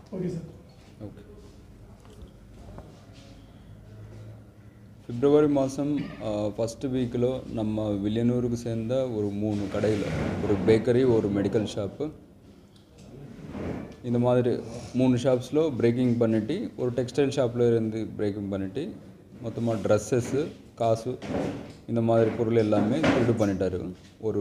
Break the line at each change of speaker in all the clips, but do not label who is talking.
Okay sir
okay பிப்ரவரி மாதம் first வீக்கில் நம்ம வில்லியனூருக்கு சேர்ந்த ஒரு மூணு கடையில் ஒரு பேக்கரி ஒரு மெடிக்கல் ஷாப்பு இந்த மாதிரி மூணு ஷாப்ஸில் பிரேக்கிங் பண்ணிட்டு ஒரு டெக்ஸ்டைல் ஷாப்பில் இருந்து பிரேக்கிங் பண்ணிட்டு மொத்தமாக ட்ரெஸ்ஸஸ்ஸு காசு இந்த மாதிரி பொருள் எல்லாமே திருடு பண்ணிட்டாரு ஒரு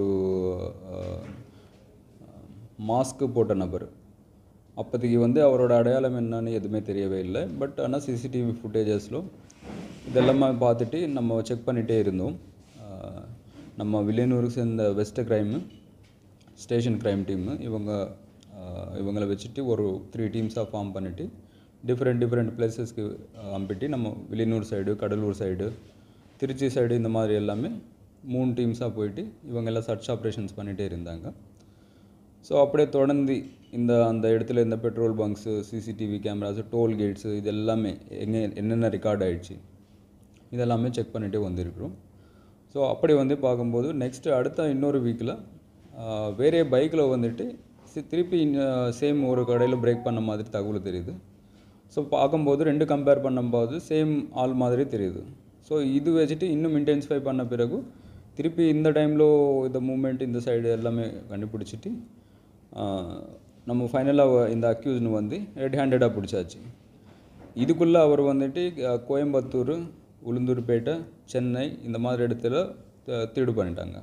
மாஸ்க்கு போட்ட நபர் அப்போதைக்கு வந்து அவரோட அடையாளம் என்னன்னு எதுவுமே தெரியவே இல்லை பட் ஆனால் சிசிடிவி ஃபுட்டேஜஸில் இதெல்லாமே பார்த்துட்டு நம்ம செக் பண்ணிகிட்டே இருந்தோம் ஆஹ் நம்ம வில்லியனூருக்கு சேர்ந்த west crime station crime team இவங்க ஆஹ் இவங்களை வச்சுட்டு ஒரு த்ரீ டீம்ஸாக ஃபார்ம் பண்ணிவிட்டு டிஃப்ரெண்ட் டிஃப்ரெண்ட் பிளேசஸ்க்கு அம்பிட்டு நம்ம Villianur side Cuddalore side Trichy side இந்த மாதிரி எல்லாமே மூணு டீம்ஸாக போயிட்டு இவங்க எல்லாம் சர்ச் ஆப்ரேஷன்ஸ் பண்ணிகிட்டே இருந்தாங்க ஸோ அப்படியே தொடர்ந்து இந்த அந்த இடத்துல இந்த petrol bunks CCTV cameras toll gates இது எல்லாமே எங்கே என்னென்ன ரெக்கார்ட் ஆயிடுச்சு இதெல்லாமே செக் பண்ணிகிட்டே வந்திருக்கிறோம் ஸோ அப்படி வந்து பார்க்கும்போது நெக்ஸ்ட்டு அடுத்த இன்னொரு வீக்கில் வேறே பைக்கில் வந்துட்டு சி- திருப்பி சேம் ஒரு கடையில் பிரேக் பண்ண மாதிரி தகவல் தெரியுது ஸோ பார்க்கும்போது ரெண்டு கம்பேர் பண்ணும்போது சேம் ஆள் மாதிரி தெரியுது ஸோ இது வச்சுட்டு இன்னும் இன்டென்சிஃபை பண்ண பிறகு திருப்பி இந்த டைமில் இந்த மூமெண்ட் இந்த சைடு எல்லாமே கண்டுபிடிச்சிட்டு ஆஹ், நம்ம ஃபைனலாக இந்த அக்யூஸ்னு வந்து ரெட் ஹேண்டடாக பிடிச்சாச்சு இதுக்குள்ளே அவர் வந்துட்டு அஹ், கோயம்புத்தூர் உளுந்தூர்பேட்டை சென்னை இந்த மாதிரி இடத்துல த- திருடு பண்ணிட்டாங்க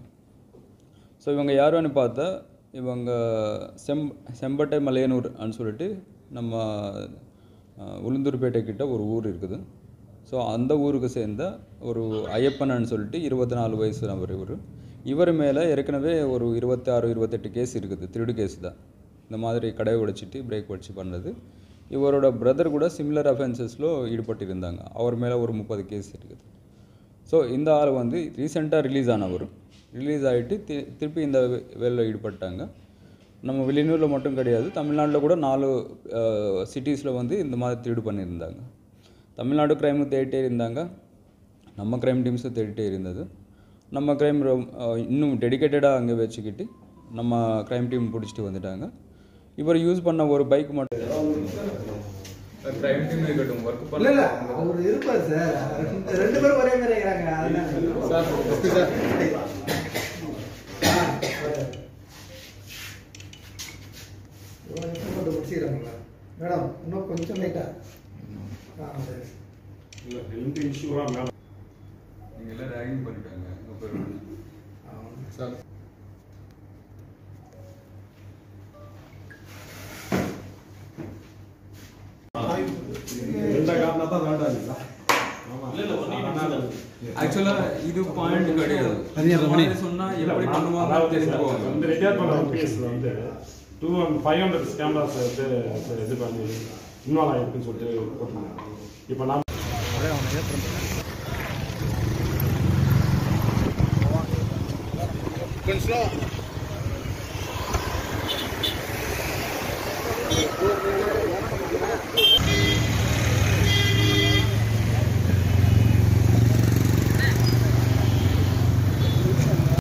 ஸோ இவங்க யாருன்னு பார்த்தா இவங்க செம் செம்பட்டை மலையனூர்னு சொல்லிட்டு நம்ம அஹ், உளுந்தூர்பேட்டை கிட்ட ஒரு ஊர் இருக்குது ஸோ அந்த ஊருக்கு சேர்ந்த ஒரு ஐயப்பன்னு சொல்லிட்டு இருபத்தி நாலு வயசு நபர் இவர் இவர் மேலே ஏற்கனவே ஒரு இருபத்தாறு இருபத்தெட்டு கேஸ் இருக்குது திருடு கேஸ் தான் இந்த மாதிரி கடை உடைச்சிட்டு பிரேக் உடைச்சி பண்ணது இவரோட பிரதர் கூட சிமிலர் அஃபென்சஸில் ஈடுபட்டிருந்தாங்க அவர் மேலே ஒரு முப்பது கேஸ் இருக்குது ஸோ இந்த ஆள் வந்து ரீசெண்டாக ரிலீஸ் ஆனவர் ரிலீஸ் ஆகிட்டு தி திருப்பி இந்த வே- வேலையில் ஈடுபட்டாங்க நம்ம வெளியூரில் மட்டும் கிடையாது தமிழ்நாட்டில் கூட நாலு சிட்டிஸில் வந்து இந்த மாதிரி திருடு பண்ணியிருந்தாங்க தமிழ்நாடு க்ரைமு தேடிட்டே இருந்தாங்க நம்ம க்ரைம் டீம்ஸும் தேடிட்டே இருந்தது நம்ம க்ரைம் இன்னும் டெடிக்கேட்டடாக அங்கே வச்சுக்கிட்டு நம்ம க்ரைம் டீம் பிடிச்சிட்டு வந்துட்டாங்க இவர் யூஸ் பண்ண ஒரு பைக் மட்டும் க்ரைம் டீம் இருக்கட்டும் ஒர்க்
இல்ல இல்ல அவர் இருப்பார் சார் ரெண்டு- ரெண்டு பேரும் ஒரே மாதிரி இருக்கிறாங்க அதனால
சார் சார்
ஆ, சரி. இவன் இப்ப மட்டும் முடிச்சுக்கிறாங்களா மேடம் இன்னும் கொஞ்சம் லைட்டா ஆ சரி
இல்ல ஹெல்த் இஷ்யூவா மேல
நீங்கள் எல்லாம் ரேகிங் பண்ணிட்டாங்க உங்க பேர் என்ன? சார்
எந்த காரணம் தான் வேண்டாம்
ஆக்சுவலாக இது பாயிண்ட் கிடையாது இந்த மாதிரி சொன்னா எப்படி பண்ணுவாங்க
அதாவது
தெரிஞ்சுக்குவாங்க
இந்த ரிட்டையர் பண்ண எம்பிஎஸ் வந்து டூ ஃபைவ் ஹண்ட்ரட் கேமராஸ் வந்து இது பண்ணி இன்வால்வ் ஆகிருக்குன்னு சொல்லிட்டு போட்டிருந்தாங்க இப்போ நான்
கொஞ்சம்